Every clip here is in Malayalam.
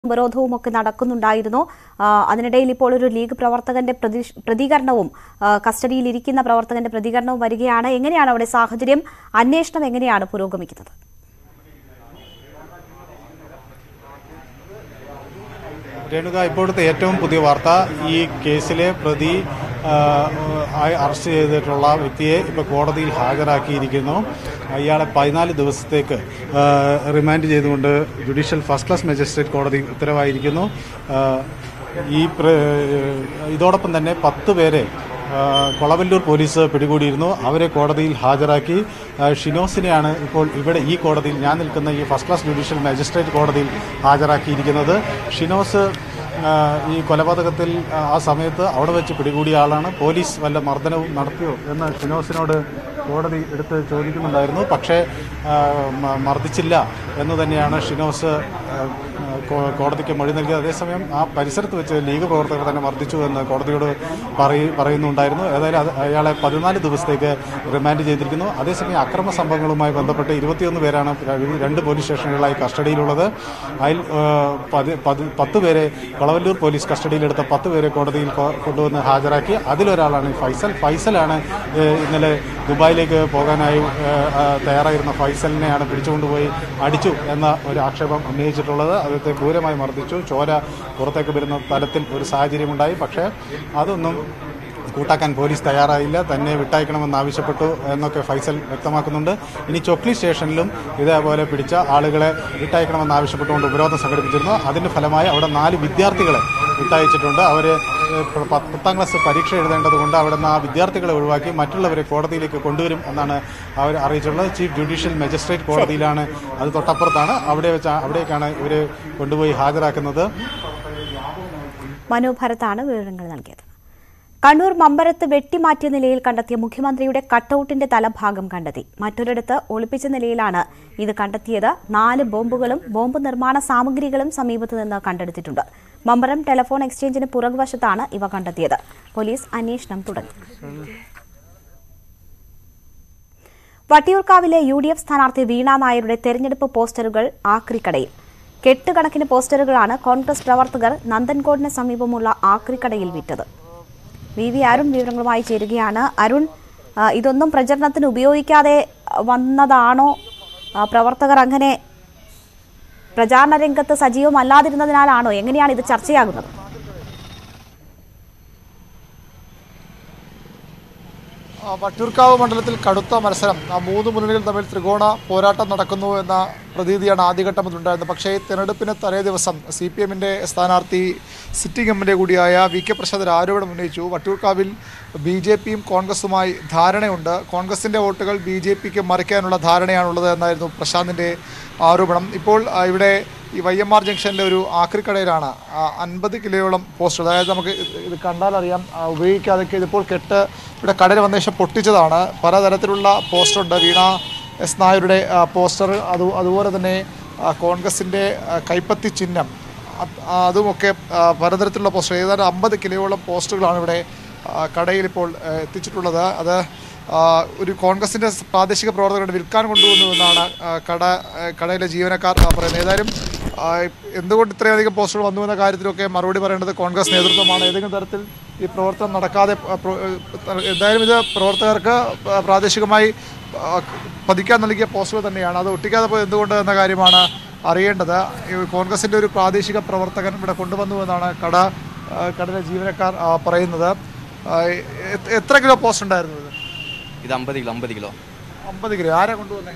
ഉപരോധവും ഒക്കെ നടക്കുന്നുണ്ടായിരുന്നു ആ, അതിനിടയിൽ ഇപ്പോൾ ഒരു ലീഗ് പ്രവർത്തകന്റെ പ്രതി- പ്രതികരണവും ആ, കസ്റ്റഡിയിലിരിക്കുന്ന പ്രവർത്തകന്റെ പ്രതികരണവും വരികയാണ് എങ്ങനെയാണ് അവിടെ സാഹചര്യം അന്വേഷണം എങ്ങനെയാണ് പുരോഗമിക്കുന്നത് രേണുക ഇപ്പോഴത്തെ ഏറ്റവും പുതിയ വാർത്ത ഈ കേസിലെ പ്രതി ആ, ആയി അറസ്റ്റ് ചെയ്തിട്ടുള്ള വ്യക്തിയെ ഇപ്പോൾ കോടതിയിൽ ഹാജരാക്കിയിരിക്കുന്നു ഇയാളെ പതിനാല് ദിവസത്തേക്ക് ആ, റിമാൻഡ് ചെയ്തുകൊണ്ട് ജുഡീഷ്യൽ ഫസ്റ്റ് ക്ലാസ് മജിസ്ട്രേറ്റ് കോടതി ഉത്തരവായിരിക്കുന്നു ആ, ഈ പ്ര- ഇതോടൊപ്പം തന്നെ പത്ത് പേരെ ആ, കൊളവല്ലൂർ പോലീസ് പിടികൂടിയിരുന്നു അവരെ കോടതിയിൽ ഹാജരാക്കി ആ, ഷിനോസിനെയാണ് ഇപ്പോൾ ഇവിടെ ഈ കോടതിയിൽ ഞാൻ നിൽക്കുന്ന ഈ ഫസ്റ്റ് ക്ലാസ് ജുഡീഷ്യൽ മജിസ്ട്രേറ്റ് കോടതിയിൽ ഹാജരാക്കിയിരിക്കുന്നത് ഷിനോസ് ആ, ഈ കൊലപാതകത്തിൽ ആ, ആ സമയത്ത് അവിടെ വെച്ച് പിടികൂടിയ ആളാണ് പോലീസ് വല്ല മർദ്ദനവും നടത്തിയോ എന്ന് ഷിനോസിനോട് കോടതി എടുത്ത് ചോദിക്കുന്നുണ്ടായിരുന്നു പക്ഷേ ആ, മ- മർദ്ദിച്ചില്ല എന്ന് തന്നെയാണ് ഷിനോസ് ആ, കോ- കോടതിക്ക് മൊഴി നൽകിയത് അതേസമയം ആ പരിസരത്ത് വെച്ച് ലീഗ് പ്രവർത്തകർ തന്നെ മർദ്ദിച്ചു എന്ന് കോടതിയോട് പറയ പറയുന്നുണ്ടായിരുന്നു ഏതായാലും അത് അയാളെ പതിനാല് ദിവസത്തേക്ക് റിമാൻഡ് ചെയ്തിരിക്കുന്നു അതേസമയം അക്രമ സംഭവങ്ങളുമായി ബന്ധപ്പെട്ട് ഇരുപത്തിയൊന്ന് പേരാണ് രണ്ട് പോലീസ് സ്റ്റേഷനുകളായി കസ്റ്റഡിയിലുള്ളത് അതിൽ ആ, പതി- പതി- പത്ത് പേരെ കൊളവല്ലൂർ പോലീസ് കസ്റ്റഡിയിലെടുത്ത പത്ത് പേരെ കോടതിയിൽ കൊ- കൊണ്ടുവന്ന് ഹാജരാക്കി അതിലൊരാളാണ് ഈ ഫൈസൽ ഫൈസലാണ് ഏ, ഇന്നലെ ദുബായിലേക്ക് പോകാനായി ഏ, ആ, തയ്യാറായിരുന്ന ഫൈസലിനെയാണ് പിടിച്ചുകൊണ്ടുപോയി അടിച്ചു എന്ന ഒരു ആക്ഷേപം ഉന്നയിച്ചിട്ടുള്ളത് അദ്ദേഹത്തെ ക്രൂരമായി മർദ്ദിച്ചു ചോര പുറത്തേക്ക് വരുന്ന തലത്തിൽ ഒരു സാഹചര്യമുണ്ടായി പക്ഷേ അതൊന്നും കൂട്ടാക്കാൻ പോലീസ് തയ്യാറായില്ല തന്നെ വിട്ടയക്കണമെന്ന് ആവശ്യപ്പെട്ടു എന്നൊക്കെ ഫൈസൽ വ്യക്തമാക്കുന്നുണ്ട് ഇനി ചൊക്ലി സ്റ്റേഷനിലും ഇതേപോലെ പിടിച്ച ആളുകളെ വിട്ടയക്കണമെന്ന് ആവശ്യപ്പെട്ടുകൊണ്ട് ഉപരോധം സംഘടിപ്പിച്ചിരുന്നു അതിന്റെ ഫലമായി അവിടെ നാല് വിദ്യാർത്ഥികളെ വിട്ടയച്ചിട്ടുണ്ട് അവർ പത്താം ക്ലാസ് പരീക്ഷ എഴുതേണ്ടതുകൊണ്ട് അവിടെ നിന്ന് ആ വിദ്യാർത്ഥികളെ ഒഴിവാക്കി മറ്റുള്ളവരെ കോടതിയിലേക്ക് കൊണ്ടുവരും എന്നാണ് അവർ അറിയിച്ചിട്ടുള്ളത് ചീഫ് ജുഡീഷ്യൽ മജിസ്ട്രേറ്റ് കോടതിയിലാണ് അത് തൊട്ടപ്പുറത്താണ് അവിടെ വെച്ച് അവിടേക്കാണ് ഇവരെ കൊണ്ടുപോയി ഹാജരാക്കുന്നത് മനു ഭരത്താണ് വിവരങ്ങൾ നൽകിയത് കണ്ണൂർ മമ്പരത്ത് വെട്ടിമാറ്റിയ നിലയിൽ കണ്ടെത്തിയ മുഖ്യമന്ത്രിയുടെ കട്ടൌട്ടിന്റെ തലഭാഗം കണ്ടെത്തി മറ്റൊരിടത്ത് ഒളിപ്പിച്ച നിലയിലാണ് ഇത് കണ്ടെത്തിയത് നാല് ബോംബുകളും ബോംബ് നിർമ്മാണ സാമഗ്രികളും സമീപത്ത് നിന്ന് കണ്ടെടുത്തിട്ടുണ്ട് മമ്പരം ടെലിഫോൺ എക്സ്ചേഞ്ചിന് പുറകുവശത്താണ് ഇവ കണ്ടെത്തിയത് പോലീസ് അന്വേഷണം തുടങ്ങി വട്ടിയൂർക്കാവിലെ യു ഡി എഫ് സ്ഥാനാർത്ഥി വീണ നായരുടെ തെരഞ്ഞെടുപ്പ് പോസ്റ്ററുകൾ ആക്രിക്കടയിൽ കെട്ടുകണക്കിന് പോസ്റ്ററുകളാണ് കോൺഗ്രസ് പ്രവർത്തകർ നന്ദൻകോടിന് സമീപമുള്ള ആക്രിക്കടയിൽ വിറ്റത് വി വി അരുൺ വിവരങ്ങളുമായി ചേരുകയാണ് അരുൺ ആ, ഇതൊന്നും പ്രചരണത്തിന് ഉപയോഗിക്കാതെ വന്നതാണോ ആ, പ്രവർത്തകർ അങ്ങനെ പ്രചാരണ രംഗത്ത് സജീവമല്ലാതിരുന്നതിനാലാണോ എങ്ങനെയാണ് ഇത് ചർച്ചയാകുന്നത് ആ, വട്ടിയൂർക്കാവ് മണ്ഡലത്തിൽ കടുത്ത മത്സരം ആ മൂന്ന് മുന്നണികൾ തമ്മിൽ ത്രികോണ പോരാട്ടം നടക്കുന്നു എന്ന പ്രതീതിയാണ് ആദ്യഘട്ടം മുതലുണ്ടായിരുന്നത് പക്ഷേ തെരഞ്ഞെടുപ്പിന് തലേ ദിവസം സി പി എമ്മിൻ്റെ സ്ഥാനാർത്ഥി സിറ്റിംഗ് എം എൽ എ കൂടിയായ വി കെ പ്രസാദ് ഒരു ആരോപണം ഉന്നയിച്ചു വട്ടിയൂർക്കാവിൽ ബി ജെ പിയും കോൺഗ്രസുമായി ധാരണയുണ്ട് കോൺഗ്രസിൻ്റെ വോട്ടുകൾ ബി ജെ പിക്ക് മറിക്കാനുള്ള ധാരണയാണുള്ളത് എന്നായിരുന്നു പ്രശാന്തിൻ്റെ ആരോപണം ഇപ്പോൾ ആ, ഇവിടെ ഈ വൈ എം ആർ ജംഗ്ഷനിലെ ഒരു ആക്രിക്കടയിലാണ് അൻപത് കിലോയോളം പോസ്റ്റർ അതായത് നമുക്ക് ഇത് ഇത് കണ്ടാലറിയാം ആ, ഉപയോഗിക്കാതെ ഇതിപ്പോൾ കെട്ട് ഇവിടെ കടയിൽ വന്ന ശേഷം പൊട്ടിച്ചതാണ് പലതരത്തിലുള്ള പോസ്റ്ററുണ്ട് വീണ എസ് നായരുടെ ആ, പോസ്റ്റർ അത് അതുപോലെ തന്നെ ആ, കോൺഗ്രസിൻ്റെ ആ, കൈപ്പത്തി ചിഹ്നം അത് അതുമൊക്കെ ആ, പലതരത്തിലുള്ള പോസ്റ്റർ ഏതാണ്ട് അമ്പത് കിലോയോളം പോസ്റ്ററുകളാണ് ഇവിടെ ആ, കടയിൽ ഇപ്പോൾ ആ, എത്തിച്ചിട്ടുള്ളത് അത് ആ, ഒരു കോൺഗ്രസിൻ്റെ പ്രാദേശിക പ്രവർത്തകരുടെ വിൽക്കാൻ കൊണ്ടുവന്നു എന്നാണ് ആ, കട ആ, കടയിലെ ജീവനക്കാർ ആ, പറയുന്നത് ഏതായാലും ആ, എന്തുകൊണ്ട് ഇത്രയധികം പോസ്റ്ററുകൾ വന്നു എന്ന കാര്യത്തിലൊക്കെ മറുപടി പറയേണ്ടത് കോൺഗ്രസ് നേതൃത്വമാണ് ഏതെങ്കിലും തരത്തിൽ ഈ പ്രവർത്തനം നടക്കാതെ ആ, പ്രോ- ആ, എന്തായാലും ഇത് പ്രവർത്തകർക്ക് ആ, പ്രാദേശികമായി ആ, പതിക്കാൻ നൽകിയ പോസ്റ്ററുകൾ തന്നെയാണ് അത് ഒട്ടിക്കാതെ പോയത് എന്തുകൊണ്ട് എന്ന കാര്യമാണ് അറിയേണ്ടത് ഈ കോൺഗ്രസിൻ്റെ ഒരു പ്രാദേശിക പ്രവർത്തകൻ ഇവിടെ കൊണ്ടുവന്നു എന്നാണ് കട ആ, കടയിലെ ജീവനക്കാർ ആ, പറയുന്നത് ആ, എ- എത്ര കിലോ പോസ്റ്റ് ഉണ്ടായിരുന്നു ഇത് இது ஐம்பது கிலோ ஐம்பது கிலோ അമ്പത് കിലോ ആരാ കൊണ്ടുവന്നേ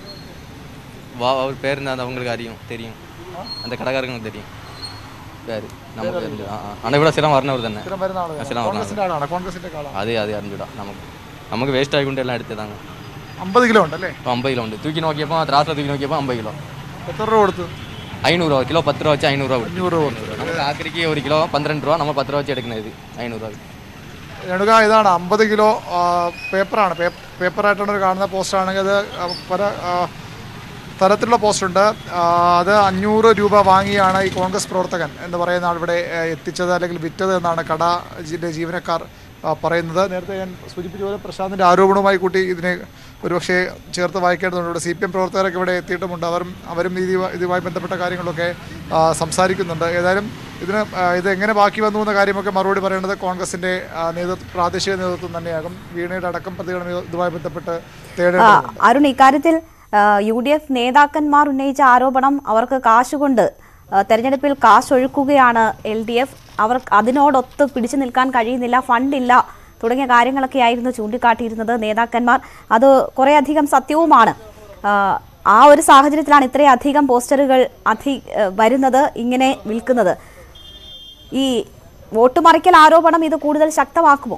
வா அவர் பேர் என்ன அது அவங்களுக்கு அறியும் தெரியும் அந்த கடைக்காரங்களுக்கு தெரியும் பேர் நமக்கு தெரிஞ்சு ஆ ஆனால் ഇവിടെ സ്ഥിരം പറഞ്ഞവർ തന്നെ സ്ഥിരം വരുന്ന ആളാണ് സ്ഥിരം പറഞ്ഞ കോൺഗ്രസിന്റെ ആളാണ് കോൺഗ്രസിന്റെ ആളാണ് അതേ അതേ അറിഞ്ഞൂടാ നമുക്ക് നമുക്ക് വേസ്റ്റ് ആയിക്കൊണ്ട് എല്ലാം എടുത്തതാണ് അമ്പത് കിലോ ഉണ്ടല്ലേ இப்போ ஐம்பது கிலோ ഉണ്ട് தூக்கி നോക്കിയപ്പോൾ ത്രാസിൽ തൂക്കി നോക്കിയപ്പോൾ അമ്പത് കിലോ എത്ര രൂപ കൊടുത്തു ஐநூறுரூவா கிலோ பத்து ரூபா வச்சு ஐநூறுரூவா கொடுத்து അഞ്ഞൂറ് രൂപ കൊടുത്തു നമുക്ക് ആക്രിക്ക് ഒരു കിലോ പന്ത്രണ്ട് രൂപ നമ്മൾ പത്ത് രൂപ വെച്ച് എടുക്കുന്നത് ஐநூறுரூவா രേണുക ഇതാണ് അമ്പത് കിലോ ആ, പേപ്പറാണ് പേ- പേപ്പറായിട്ടാണ് ഒരു കാണുന്ന പോസ്റ്റർ ആണെങ്കിൽ അത് ആ, പല ആ, തരത്തിലുള്ള പോസ്റ്റർ ഉണ്ട് ആ, അത് അഞ്ഞൂറ് രൂപ വാങ്ങിയാണ് ഈ കോൺഗ്രസ് പ്രവർത്തകൻ എന്ന് പറയുന്ന ആൾ ഇവിടെ ആ, എത്തിച്ചത് അല്ലെങ്കിൽ വിറ്റത് എന്നാണ് കട ജി- ജീവനക്കാർ ആ, പറയുന്നത് നേരത്തെ ഞാൻ സൂചിപ്പിച്ച പോലെ പ്രശാന്തിൻ്റെ ആരോപണവുമായി കൂട്ടി ഇതിനെ ഒരുപക്ഷെ ചേർത്ത് വായിക്കേണ്ടതുണ്ട് സി പി എം പ്രവർത്തകരൊക്കെ ഇവിടെ എത്തിയിട്ടുമുണ്ട് അവരും അവരും ഇത് ഇതുമായി ബന്ധപ്പെട്ട കാര്യങ്ങളൊക്കെ ആ, സംസാരിക്കുന്നുണ്ട് ഏതായാലും ഇതിന് ആ, ഇത് എങ്ങനെ ബാക്കി വന്നു എന്ന കാര്യമൊക്കെ മറുപടി പറയേണ്ടത് കോൺഗ്രസിൻ്റെ ആ, നേതൃത്വം പ്രാദേശിക നേതൃത്വം തന്നെയാകും വീണയുടെ അടക്കം പ്രതികരണം ഇത് ഇതുമായി ബന്ധപ്പെട്ട് ആ, തേടേണ്ടതുണ്ട് അരുൺ ഇക്കാര്യത്തിൽ ആ, യു ഡി എഫ് നേതാക്കന്മാർ ഉന്നയിച്ച ആരോപണം അവർക്ക് കാശുകൊണ്ട് ആ, തെരഞ്ഞെടുപ്പിൽ കാശൊഴുക്കുകയാണ് എൽ ഡി എഫ് അവർ അതിനോടൊത്ത് പിടിച്ചു നിൽക്കാൻ കഴിയുന്നില്ല ഫണ്ടില്ല തുടങ്ങിയ കാര്യങ്ങളൊക്കെ ആയിരുന്നു ചൂണ്ടിക്കാട്ടിയിരുന്നത് നേതാക്കന്മാർ അത് കുറേയധികം സത്യവുമാണ് ആ, ആ ഒരു സാഹചര്യത്തിലാണ് ഇത്രയധികം പോസ്റ്ററുകൾ അധി ആ, വരുന്നത് ഇങ്ങനെ വിൽക്കുന്നത് ഈ വോട്ട് മറിക്കൽ ആരോപണം ഇത് കൂടുതൽ ശക്തമാക്കുമോ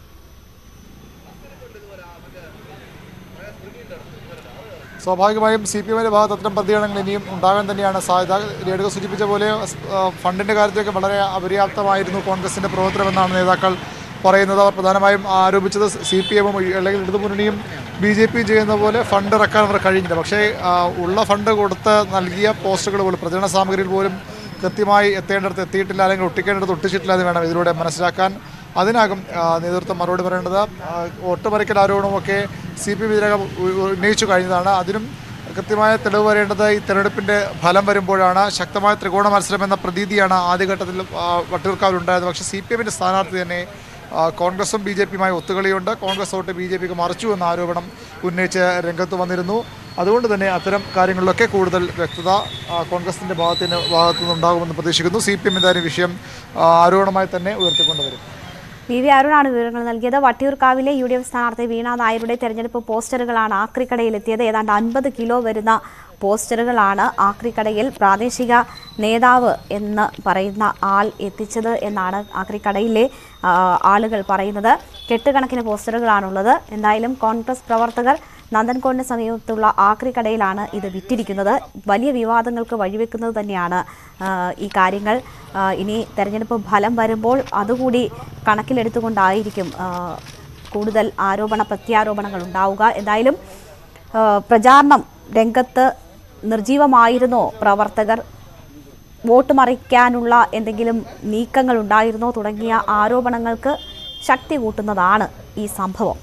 സ്വാഭാവികമായും സി പി എമ്മിൻ്റെ ഭാഗത്ത് അത്തരം പ്രതികരണങ്ങൾ ഇനിയും ഉണ്ടാകാൻ തന്നെയാണ് സാധ്യത രേണുക സൂചിപ്പിച്ച പോലെ ആ, ഫണ്ടിൻ്റെ കാര്യത്തിലൊക്കെ വളരെ അപര്യാപ്തമായിരുന്നു കോൺഗ്രസിൻ്റെ പ്രവർത്തനമെന്നാണ് നേതാക്കൾ പറയുന്നത് അവർ പ്രധാനമായും ആരോപിച്ചത് സി പി എമ്മും അല്ലെങ്കിൽ ഇടതുമുന്നണിയും ബി ജെ പിയും ചെയ്യുന്ന പോലെ ഫണ്ട് ഇറക്കാൻ അവർ കഴിഞ്ഞില്ല പക്ഷേ ആ, ഉള്ള ഫണ്ട് കൊടുത്ത് നൽകിയ പോസ്റ്റുകൾ പോലും പ്രചരണ സാമഗ്രികൾ പോലും കൃത്യമായി എത്തേണ്ടിടത്ത് എത്തിയിട്ടില്ല അല്ലെങ്കിൽ ഒട്ടിക്കേണ്ടിടത്ത് ഒട്ടിച്ചിട്ടില്ല എന്ന് വേണം ഇതിലൂടെ മനസ്സിലാക്കാൻ അതിനാകും ആ, നേതൃത്വം മറുപടി പറയേണ്ടത് ആ, വോട്ടുമറിക്കൽ ആരോപണമൊക്കെ സി പി എം ഇതിനകം ഉ- ഉന്നയിച്ചു കഴിഞ്ഞതാണ് അതിനും കൃത്യമായ തെളിവ് വരേണ്ടത് ഈ തെരഞ്ഞെടുപ്പിൻ്റെ ഫലം വരുമ്പോഴാണ് ശക്തമായ ത്രികോണ മത്സരം എന്ന പ്രതീതിയാണ് ആദ്യഘട്ടത്തിൽ ആ, വട്ടിയൂർക്കാവിലുണ്ടായത് പക്ഷേ സി പി എമ്മിൻ്റെ സ്ഥാനാർത്ഥി തന്നെ ആ, കോൺഗ്രസും ബി ജെ പിയുമായി ഒത്തുകളിയുണ്ട് കോൺഗ്രസ് വോട്ട് ബി ജെ പിക്ക് മറിച്ചു എന്ന ആരോപണം ഉന്നയിച്ച് രംഗത്ത് വന്നിരുന്നു അതുകൊണ്ട് തന്നെ അത്തരം കാര്യങ്ങളിലൊക്കെ കൂടുതൽ വ്യക്തത ആ, കോൺഗ്രസിൻ്റെ ഭാഗത്തിന് ഭാഗത്തു നിന്നുണ്ടാകുമെന്ന് പ്രതീക്ഷിക്കുന്നു സി പി എം എന്തായാലും വിഷയം ആ, ആരോപണമായി തന്നെ ഉയർത്തിക്കൊണ്ടുവരും വി വി അരുണാണ് വിവരങ്ങൾ നൽകിയത് വട്ടിയൂർക്കാവിലെ യു ഡി എഫ് സ്ഥാനാർത്ഥി വീണ നായരുടെ തെരഞ്ഞെടുപ്പ് പോസ്റ്ററുകളാണ് ആക്രിക്കടയിലെത്തിയത് ഏതാണ്ട് അൻപത് കിലോ വരുന്ന പോസ്റ്ററുകളാണ് ആക്രിക്കടയിൽ പ്രാദേശിക നേതാവ് എന്ന് പറയുന്ന ആൾ എത്തിച്ചത് എന്നാണ് ആക്രിക്കടയിലെ ആ, ആളുകൾ പറയുന്നത് കെട്ടുകണക്കിന് പോസ്റ്ററുകളാണുള്ളത് എന്തായാലും കോൺഗ്രസ് പ്രവർത്തകർ നന്ദൻകോടിന് സമീപത്തുള്ള ആക്രിക്കടയിലാണ് ഇത് വിറ്റിരിക്കുന്നത് വലിയ വിവാദങ്ങൾക്ക് വഴിവെക്കുന്നത് തന്നെയാണ് ആ, ഈ കാര്യങ്ങൾ ആ, ഇനി തെരഞ്ഞെടുപ്പ് ഫലം വരുമ്പോൾ അതുകൂടി കണക്കിലെടുത്തുകൊണ്ടായിരിക്കും ആ, കൂടുതൽ ആരോപണ പ്രത്യാരോപണങ്ങൾ ഉണ്ടാവുക എന്തായാലും ആ, പ്രചാരണം രംഗത്ത് നിർജീവമായിരുന്നോ പ്രവർത്തകർ വോട്ട് മറിക്കാനുള്ള എന്തെങ്കിലും നീക്കങ്ങൾ ഉണ്ടായിരുന്നോ തുടങ്ങിയ ആരോപണങ്ങൾക്ക് ശക്തി കൂട്ടുന്നതാണ് ഈ സംഭവം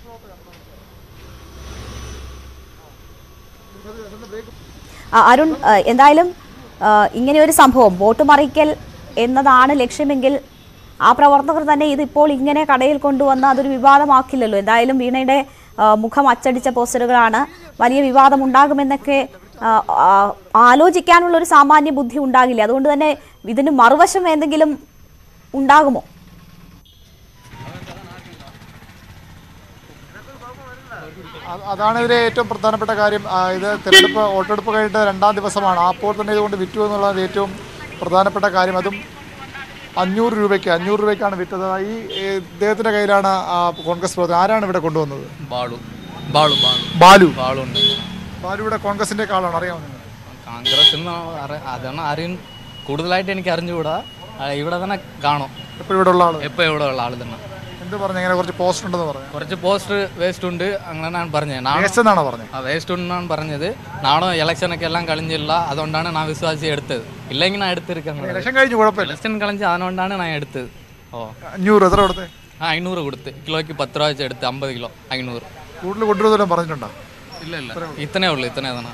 ആ, അരുൺ ആ, എന്തായാലും ആ, ഇങ്ങനെയൊരു സംഭവം വോട്ട് മറിക്കൽ എന്നതാണ് ലക്ഷ്യമെങ്കിൽ ആ പ്രവർത്തകർ തന്നെ ഇതിപ്പോൾ ഇങ്ങനെ കടയിൽ കൊണ്ടുവന്ന് അതൊരു വിവാദമാക്കില്ലല്ലോ എന്തായാലും വീണയുടെ ആ, മുഖം അച്ചടിച്ച പോസ്റ്ററുകളാണ് വലിയ വിവാദം ഉണ്ടാകുമെന്നൊക്കെ ആ, ആ, ആലോചിക്കാനുള്ള ഒരു സാമാന്യ ബുദ്ധി ഉണ്ടാകില്ല അതുകൊണ്ട് തന്നെ ഇതിന് മറുവശം എന്തെങ്കിലും ഉണ്ടാകുമോ അ- അതാണ് ഇതിലെ ഏറ്റവും പ്രധാനപ്പെട്ട കാര്യം ആ, ഇത് തിരഞ്ഞെടുപ്പ് വോട്ടെടുപ്പ് കഴിഞ്ഞിട്ട് രണ്ടാം ദിവസമാണ് അപ്പോൾ തന്നെ ഇതുകൊണ്ട് വിറ്റു എന്നുള്ളത് ഏറ്റവും പ്രധാനപ്പെട്ട കാര്യം അതും അഞ്ഞൂറ് രൂപയ്ക്ക് അഞ്ഞൂറ് രൂപയ്ക്കാണ് വിറ്റത് ഈ ഏ, ഇദ്ദേഹത്തിന്റെ കയ്യിലാണ് ആ, കോൺഗ്രസ് പ്രവർത്തകർ ആരാണ് ഇവിടെ കൊണ്ടുവന്നത് ബാളു ബാളു ബാളു ബാലു ബാളുണ്ട് ബാലു ഇവിടെ കോൺഗ്രസിന്റെ ആളാണ് അറിയാവുന്നത് കോൺഗ്രസ് എന്ന് അറി- അതാണ് അറിയും കൂടുതലായിട്ട് എനിക്ക് അറിഞ്ഞുകൂടാ ആ, ഇവിടെ തന്നെ കാണും എപ്പോഴും ഇവിടെ ഉള്ള ആള് എപ്പോൾ ഇവിടെ ഉള്ള ആൾ തന്നെ എന്ത് പറഞ്ഞു ഇങ്ങനെ കുറച്ച് പോസ്റ്റ് ഉണ്ടെന്ന് പറഞ്ഞു കുറച്ച് പോസ്റ്റർ വേസ്റ്റ് ഉണ്ട് അങ്ങനെയാണ് പറഞ്ഞത് നാണോ വേസ്റ്റ് എന്നാണോ പറഞ്ഞത് ആ വേസ്റ്റ് ഉണ്ടെന്നാണ് പറഞ്ഞത് നാണോ ഇലക്ഷനൊക്കെ എല്ലാം കളിഞ്ഞില്ല അതുകൊണ്ടാണ് ഞാൻ വിശ്വാസി എടുത്തത് ഇല്ലെങ്കിൽ ഞാൻ എടുത്തിരിക്കാൻ ഇലക്ഷൻ കഴിഞ്ഞു കുഴപ്പമില്ല ഇലക്ഷൻ കളഞ്ഞ് അതുകൊണ്ടാണ് ഞാൻ എടുത്തത് ഓ അഞ്ഞൂറ് എത്ര കൊടുത്തേ ആ അഞ്ഞൂറ് കൊടുത്ത് കിലോയ്ക്ക് പത്ത് രൂപ വെച്ച് എടുത്ത് അമ്പത് കിലോ അഞ്ഞൂറ് കൂടുതൽ കൊണ്ടുവരുന്നല്ലോ പറഞ്ഞിട്ടുണ്ടോ ഇല്ല ഇല്ല ഇത്തനേ ഉള്ളു ഇത്തനേ തന്നെ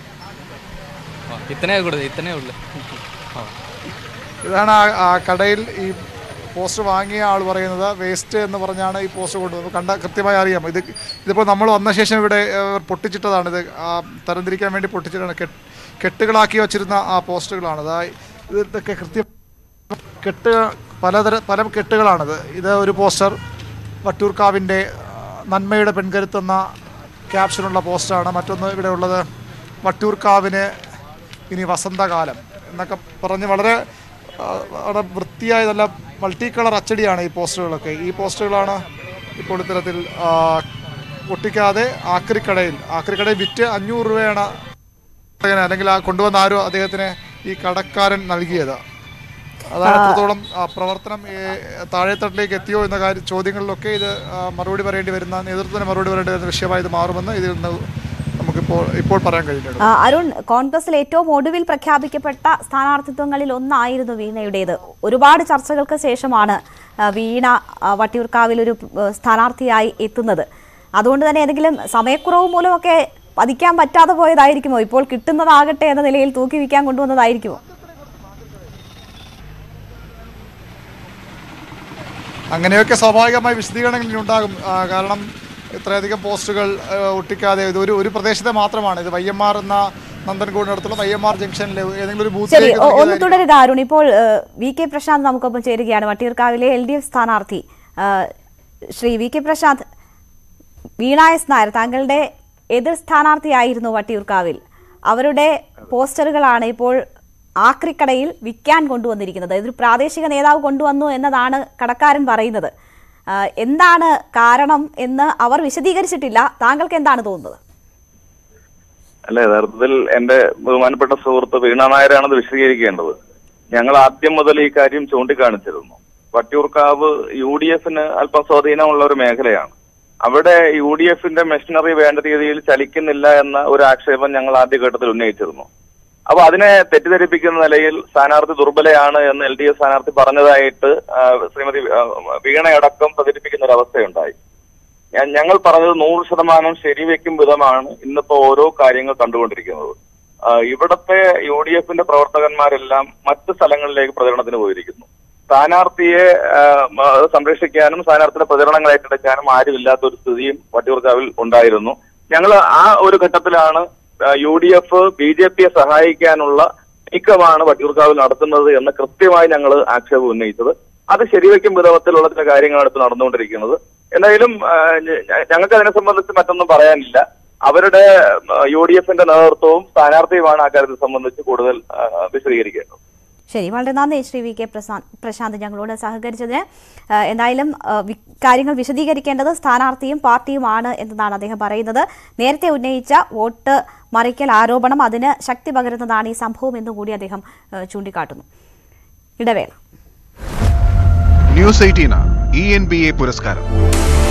ഓ ഇത്തനേ കൊടുത്ത് ഇത്തനേ ഉള്ളു ഓ ഇതാണ് ആ- ആ കടയിൽ ഈ പോസ്റ്റ് വാങ്ങിയ ആൾ പറയുന്നത് വേസ്റ്റ് എന്ന് പറഞ്ഞാണ് ഈ പോസ്റ്റ് കൊണ്ടുവന്നത് കണ്ട കൃത്യമായി അറിയാം ഇത് ഇതിപ്പോൾ നമ്മൾ വന്ന ശേഷം ഇവിടെ ഏഹ്, പൊട്ടിച്ചിട്ടതാണ് ഇത് ആ, തരംതിരിക്കാൻ വേണ്ടി പൊട്ടിച്ചിട്ടാണ് കെട്ട് കെട്ടുകളാക്കി വച്ചിരുന്ന ആ പോസ്റ്റുകളാണ് അതാ ഇതൊക്കെ കൃത്യം കെട്ട് പലതര പല കെട്ടുകളാണിത് ഇത് ഒരു പോസ്റ്റർ വട്ടൂർക്കാവിൻ്റെ ആ, നന്മയുടെ പെൺകരുത്തെന്ന ക്യാപ്ഷനുള്ള പോസ്റ്റാണ് മറ്റൊന്ന് ഇവിടെ ഉള്ളത് വട്ടൂർക്കാവിന് ഇനി വസന്തകാലം എന്നൊക്കെ പറഞ്ഞ് വളരെ ആ, വളരെ വൃത്തിയായ നല്ല മൾട്ടി കളർ അച്ചടിയാണ് ഈ പോസ്റ്ററുകളൊക്കെ ഈ പോസ്റ്ററുകളാണ് ഇപ്പോൾ ഇത്തരത്തിൽ ആ, ഒട്ടിക്കാതെ ആക്രിക്കടയിൽ ആക്രിക്കടയിൽ വിറ്റ് അഞ്ഞൂറ് രൂപയാണ് അദ്ദേഹത്തിന് അല്ലെങ്കിൽ ആ കൊണ്ടുവന്ന ആരോ അദ്ദേഹത്തിന് ഈ കടക്കാരൻ നൽകിയത് അതാണ് എത്രത്തോളം ആ, പ്രവർത്തനം ഏ, താഴെത്തട്ടിലേക്ക് എത്തിയോ എന്ന കാര്യം ചോദ്യങ്ങളിലൊക്കെ ഇത് ആ, മറുപടി പറയേണ്ടി വരുന്ന നേതൃത്വത്തിന് മറുപടി പറയേണ്ടി വരുന്ന വിഷയമായി ഇത് മാറുമെന്ന് ഇതിൽ നിന്ന് നമുക്കിപ്പോൾ ഇപ്പോൾ പറയാൻ കഴിയുന്നുള്ളൂ ആ, അരുൺ കോൺഗ്രസിൽ ഏറ്റവും ഒടുവിൽ പ്രഖ്യാപിക്കപ്പെട്ട സ്ഥാനാർത്ഥിത്വങ്ങളിൽ ഒന്നായിരുന്നു വീണയുടേത് ഒരുപാട് ചർച്ചകൾക്ക് ശേഷമാണ് ആ, വീണ ആ, വട്ടിയൂർക്കാവിൽ ഒരു ആ, സ്ഥാനാർത്ഥിയായി എത്തുന്നത് അതുകൊണ്ട് തന്നെ ഏതെങ്കിലും സമയക്കുറവ് മൂലമൊക്കെ പതിക്കാൻ പറ്റാതെ പോയതായിരിക്കുമോ ഇപ്പോൾ കിട്ടുന്നതാകട്ടെ എന്ന നിലയിൽ തൂക്കി വിൽക്കാൻ കൊണ്ടുവന്നതായിരിക്കുമോ അങ്ങനെയൊക്കെ സ്വാഭാവികമായി വിശദീകരണങ്ങൾ ഉണ്ടാകും ആ, കാരണം ഇത്രയധികം പോസ്റ്റുകൾ ആ, ഒട്ടിക്കാതെ ഇത് ഒരു ഒരു പ്രദേശത്തെ മാത്രമാണ് ഇത് വയ്യമ്മാർ എന്ന നന്ദൻകോടിനടുത്തുള്ള വയ്യമ്മാർ ജംഗ്ഷനിലെ ഏതെങ്കിലും ഒരു ശരി ബൂത്തിലേക്ക് ഒ- ഒന്ന് നൽകിയതായിരിക്കും. തുടരുക അരുൺ ഇപ്പോൾ ഏഹ്, വി കെ പ്രശാന്ത് നമുക്കൊപ്പം ചേരുകയാണ് വട്ടിയൂർക്കാവിലെ എൽ ഡി എഫ് സ്ഥാനാർത്ഥി ഏഹ്, Shri V K Prashant Veena S Nair താങ്കളുടെ എതിർ സ്ഥാനാർത്ഥിയായിരുന്നു വട്ടിയൂർക്കാവിൽ അവരുടെ പോസ്റ്ററുകളാണ് ഇപ്പോൾ ആക്രിക്കടയിൽ വിൽക്കാൻ കൊണ്ടുവന്നിരിക്കുന്നത് ഇതൊരു പ്രാദേശിക നേതാവ് കൊണ്ടുവന്നു എന്നതാണ് കടക്കാരൻ പറയുന്നത് ഏഹ്, എന്താണ് കാരണം എന്ന് അവർ വിശദീകരിച്ചിട്ടില്ല താങ്കൾക്ക് എന്താണ് തോന്നുന്നത് അല്ല യഥാർത്ഥത്തിൽ എന്റെ ബഹുമാനപ്പെട്ട സുഹൃത്ത് വീണ നായരാണത് വിശദീകരിക്കേണ്ടത് ഞങ്ങൾ ആദ്യം മുതൽ ഈ കാര്യം ചൂണ്ടിക്കാണിച്ചിരുന്നു വട്ടിയൂർക്കാവ് യു ഡി എഫിന് അല്പം സ്വാധീനമുള്ള ഒരു മേഖലയാണ് അവിടെ യു ഡി എഫിന്റെ മെഷീനറി വേണ്ട രീതിയിൽ ചലിക്കുന്നില്ല എന്ന ഒരു ആക്ഷേപം ഞങ്ങൾ ആദ്യഘട്ടത്തിൽ ഉന്നയിച്ചിരുന്നു അപ്പൊ അതിനെ തെറ്റിദ്ധരിപ്പിക്കുന്ന നിലയിൽ സ്ഥാനാർത്ഥി ദുർബലയാണ് എന്ന് എൽ ഡി എഫ് സ്ഥാനാർത്ഥി പറഞ്ഞതായിട്ട് ആ, ശ്രീമതി ആ, വീണയടക്കം പ്രചരിപ്പിക്കുന്ന ഒരു അവസ്ഥയുണ്ടായി ഞാൻ- ഞങ്ങൾ പറഞ്ഞത് നൂറ് ശതമാനം ശരിവെക്കും വിധമാണ് ഇന്നിപ്പോ ഓരോ കാര്യങ്ങൾ കണ്ടുകൊണ്ടിരിക്കുന്നത് ആ, ഇവിടത്തെ യു ഡി എഫിന്റെ പ്രവർത്തകന്മാരെല്ലാം മറ്റ് സ്ഥലങ്ങളിലേക്ക് പ്രചരണത്തിന് പോയിരിക്കുന്നു സ്ഥാനാർത്ഥിയെ ആ, മ, സംരക്ഷിക്കാനും സ്ഥാനാർത്ഥിയുടെ പ്രചരണങ്ങൾ ഏറ്റെടുക്കാനും ആരുമില്ലാത്ത ഒരു സ്ഥിതിയും വട്ടിയൂർക്കാവിൽ ഉണ്ടായിരുന്നു ഞങ്ങൾ ആ ഒരു ഘട്ടത്തിലാണ് U D F B J പിയെ സഹായിക്കാനുള്ള നീക്കമാണ് വട്ടിയൂർക്കാവിൽ നടത്തുന്നത് എന്ന് കൃത്യമായി ഞങ്ങൾ ആക്ഷേപം ഉന്നയിച്ചത് അത് ശരിവെക്കും വിധത്തിലുള്ള ചില കാര്യങ്ങളാണ് ഇപ്പോൾ നടന്നുകൊണ്ടിരിക്കുന്നത് എന്തായാലും ആ, ഞ- ഞങ്ങൾക്ക് അതിനെ സംബന്ധിച്ച് മറ്റൊന്നും പറയാനില്ല അവരുടെ യു ഡി എഫിന്റെ നേതൃത്വവും സ്ഥാനാർത്ഥിയുമാണ് ആ കാര്യത്തെ സംബന്ധിച്ച് കൂടുതൽ ആ, വിശദീകരിക്കേണ്ടത് ശരി വളരെ നന്ദി ശ്രീ വി കെ പ്രശാന്ത് പ്രശാന്ത് ഞങ്ങളോട് സഹകരിച്ചതിന് ആ, എന്തായാലും ആ, വി- കാര്യങ്ങൾ വിശദീകരിക്കേണ്ടത് സ്ഥാനാർത്ഥിയും പാർട്ടിയുമാണ് എന്നതാണ് അദ്ദേഹം പറയുന്നത് നേരത്തെ ഉന്നയിച്ച വോട്ട് മറിക്കൽ ആരോപണം അതിന് ശക്തി പകരുന്നതാണ് ഈ സംഭവം എന്നുകൂടി അദ്ദേഹം ആ, ചൂണ്ടിക്കാട്ടുന്നു ഇടവേള ന്യൂസ് എയ്റ്റീന് ഇ എൻ ബി എ പുരസ്കാരം